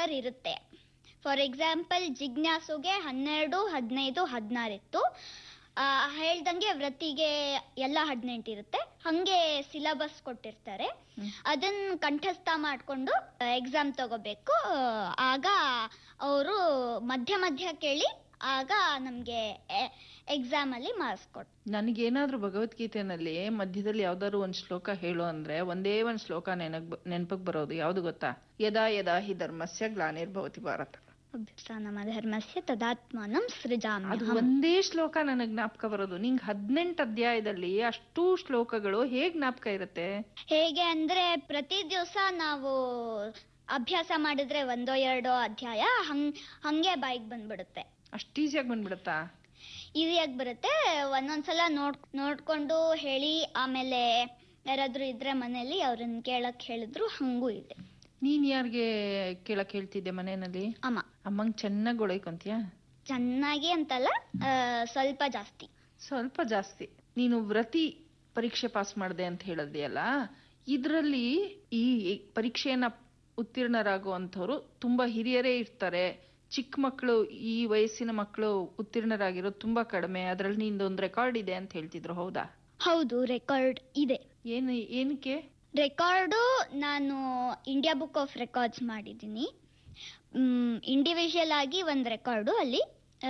Number ಇರುತ್ತೆ for example ಜಿಜ್ಞಾಸುಗೆ ಹನ್ನೆರಡು ಹದಿನೈದು ಹದಿನಾರು ಇತ್ತು ಆ, ಹೇಳ್ದಂಗೆ ವ್ರತಿಗೆ ಎಲ್ಲ ಹದಿನೆಂಟು ಇರುತ್ತೆ ಹಂಗೆ ಸಿಲಬಸ್ ಕೊಟ್ಟಿರ್ತಾರೆ ಹ್ಮ್. ಅದನ್ನ ಕಂಠಸ್ಥ ಮಾಡಿಕೊಂಡು ಎಕ್ಸಾಮ್ ತಗೋಬೇಕು ಆಗ ಅವರು ಮಧ್ಯ ಮಧ್ಯ ಕೇಳಿ ಆಗ ನಮಗೆ ಎಕ್ಸಾಮಲ್ಲಿ ಮಾರ್ಕ್ಸ್ ಕೊಟ್ಟು ನನಗೇನಾದ್ರೂ ಭಗವದ್ಗೀತೆನಲ್ಲಿ ಮಧ್ಯದಲ್ಲಿ ಯಾವ್ದಾದ್ರು ಒಂದ್ ಶ್ಲೋಕ ಹೇಳು ಅಂದ್ರೆ ಒಂದೇ ಒಂದ್ ಶ್ಲೋಕ ನೆನಗ್ ನೆನಪಕ್ ಬರೋದು ಯಾವ್ದು ಗೊತ್ತಾ ಯದಾ ಯದಾ ಹಿ ಧರ್ಮಸ್ಯ ಗ್ಲಾನಿರ್ಭವತಿ ಭಾರತ ಅಭ್ಯುತ್ಥಾನಮ ಧರ್ಮಸ್ಯ ತದಾತ್ಮಾನಂ ಅದು ಸೃಜಾಮ್ಯಹಂ ಒಂದೇ ಶ್ಲೋಕ ನನಗ್ ಜ್ಞಾಪಕ ಬರೋದು ನಿಂಗ್ ಹದಿನೆಂಟು ಅಧ್ಯಾಯದಲ್ಲಿ ಅಷ್ಟು ಶ್ಲೋಕಗಳು ಹೇಗ್ ಜ್ಞಾಪಕ ಇರುತ್ತೆ ಹೇಗೆ ಅಂದ್ರೆ ಪ್ರತಿ ದಿವಸ ನಾವು ಅಭ್ಯಾಸ ಮಾಡಿದ್ರೆ ಒಂದೋ ಎರಡೋ ಅಧ್ಯಾಯ ಹಂಗ್ ಹಂಗೆ ಬಾಯಿಗೆ ಬಂದ್ಬಿಡುತ್ತೆ ಅಷ್ಟು ಈಸಿಯಾಗಿ ಬಂದ್ಬಿಡುತ್ತಾ ಈಸಿಯಾಗಿ ಬರುತ್ತೆ ಒಂದೊಂದ್ಸಲ ನೋಡ್ ನೋಡ್ಕೊಂಡು ಹೇಳಿ ಆಮೇಲೆ ಯಾರಾದ್ರೂ ಇದ್ರೆ ಮನೇಲಿ ಅವ್ರನ್ನ ಕೇಳಕ್ ಹೇಳಿದ್ರು ಹಂಗೂ ಇದೆ ನೀನ್ ಯಾರಿಗೆ ಕೇಳಕ್ ಹೇಳ್ತಿದ್ದೆ ಮನೆಯಲ್ಲಿ ಅಮ್ಮ ಅಮ್ಮಂಗ್ ಚೆನ್ನಾಗಿ ಗೊಳೈಕೊಂತೀಯಾ ಚೆನ್ನಾಗಿ ಅಂತಲ್ಲ ಆ, ಸ್ವಲ್ಪ ಜಾಸ್ತಿ ಸ್ವಲ್ಪ ಜಾಸ್ತಿ ನೀನು ವ್ರತಿ ಪರೀಕ್ಷೆ ಪಾಸ್ ಮಾಡಿದೆ ಅಂತ ಹೇಳಿದ್ಯಲ್ಲ ಇದ್ರಲ್ಲಿ ಈ ಪರೀಕ್ಷೆಯನ್ನ ಉತ್ತೀರ್ಣರಾಗುವಂಥವ್ರು ತುಂಬಾ ಹಿರಿಯರೇ ಇರ್ತಾರೆ ಚಿಕ್ಕ ಮಕ್ಕಳು ಈ ವಯಸ್ಸಿನ ಮಕ್ಕಳು ಉತ್ತೀರ್ಣರಾಗಿರೋದು ತುಂಬಾ ಕಡಿಮೆ ಅದ್ರಲ್ಲಿ ನಿಂದೊಂದು ರೆಕಾರ್ಡ್ ಇದೆ ಅಂತ ಹೇಳ್ತಿದ್ರು ಹೌದಾ ಹೌದು ರೆಕಾರ್ಡ್ ಇದೆ ಏನು ಏನಕ್ಕೆ ರೆಕಾರ್ಡು ನಾನು ಇಂಡಿಯಾ ಬುಕ್ ಆಫ್ ರೆಕಾರ್ಡ್ಸ್ ಮಾಡಿದ್ದೀನಿ ಇಂಡಿವಿಜುವಲ್ ಆಗಿ ಒಂದು ರೆಕಾರ್ಡು ಅಲ್ಲಿ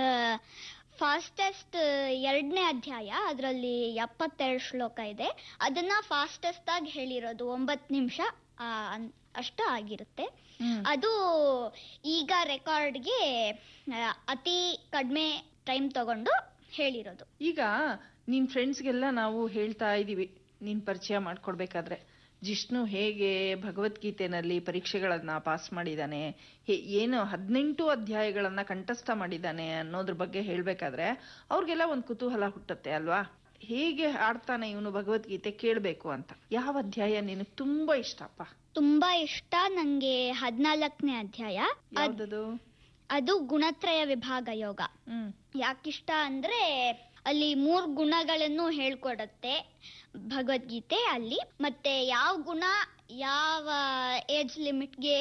ಫಾಸ್ಟೆಸ್ಟ್ ಎರಡನೇ ಅಧ್ಯಾಯ ಅದರಲ್ಲಿ ಎಪ್ಪತ್ತೆರಡು ಶ್ಲೋಕ ಇದೆ ಅದನ್ನ ಫಾಸ್ಟೆಸ್ಟ್ ಆಗಿ ಹೇಳಿರೋದು ಒಂಬತ್ತು ನಿಮಿಷ ಅಷ್ಟು ಆಗಿರುತ್ತೆ ಹ್ಮ್. ಅದು ಈಗ ರೆಕಾರ್ಡ್ಗೆ ಅತಿ ಕಡಿಮೆ ಟೈಮ್ ತಗೊಂಡು ಹೇಳಿರೋದು ಈಗ ನಿನ್ ಫ್ರೆಂಡ್ಸ್ಗೆಲ್ಲ ನಾವು ಹೇಳ್ತಾ ಇದೀವಿ ನೀನ್ ಪರಿಚಯ ಮಾಡ್ಕೊಡ್ಬೇಕಾದ್ರೆ ಜಿಷ್ಣು ಹೇಗೆ ಭಗವದ್ಗೀತೆನಲ್ಲಿ ಪರೀಕ್ಷೆಗಳನ್ನ ಪಾಸ್ ಮಾಡಿದಾನೆ ಹೇ- ಏನು ಹದಿನೆಂಟು ಅಧ್ಯಾಯಗಳನ್ನ ಕಂಠಸ್ಥ ಮಾಡಿದಾನೆ ಅನ್ನೋದ್ರ ಬಗ್ಗೆ ಹೇಳ್ಬೇಕಾದ್ರೆ ಅವ್ರಿಗೆಲ್ಲ ಒಂದ್ ಕುತೂಹಲ ಹುಟ್ಟುತ್ತೆ ಅಲ್ವಾ ಹೇಗೆ ಆಡ್ತಾನೆ ಇವನು ಭಗವದ್ಗೀತೆ ಕೇಳ್ಬೇಕು ಅಂತ ಯಾವ ಅಧ್ಯಾಯ ನಿನಗ್ ತುಂಬಾ ಇಷ್ಟಪ್ಪ ತುಂಬಾ ಇಷ್ಟ ನಂಗೆ ಹದಿನಾಲ್ಕನೇ ಅಧ್ಯಾಯ ಅದ್- ಯಾವ್ದದು ಅದು ಗುಣತ್ರಯ ವಿಭಾಗ ಯೋಗ ಹ್ಮ್ ಯಾಕಿಷ್ಟ ಅಂದ್ರೆ ಅಲ್ಲಿ ಮೂರ್ ಗುಣಗಳನ್ನು ಹೇಳ್ಕೊಡತ್ತೆ ಭಗವದ್ಗೀತೆ ಅಲ್ಲಿ ಮತ್ತೆ ಯಾವ ಗುಣ ಯಾವ ಏಜ್ ಲಿಮಿಟ್ಗೆ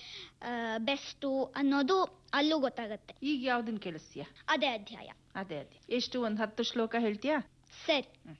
ಬೆಸ್ಟು ಅನ್ನೋದು ಅಲ್ಲೂ ಗೊತ್ತಾಗತ್ತೆ ಈಗ ಯಾವ್ದನ್ ಕೇಳಿಸ್ತೀಯ ಅದೇ ಅಧ್ಯಾಯ ಅದೇ ಅದೇ ಎಷ್ಟು ಒಂದ್ ಹತ್ತು ಶ್ಲೋಕ ಹೇಳ್ತೀಯಾ ಸರಿ ಹ್ಮ್.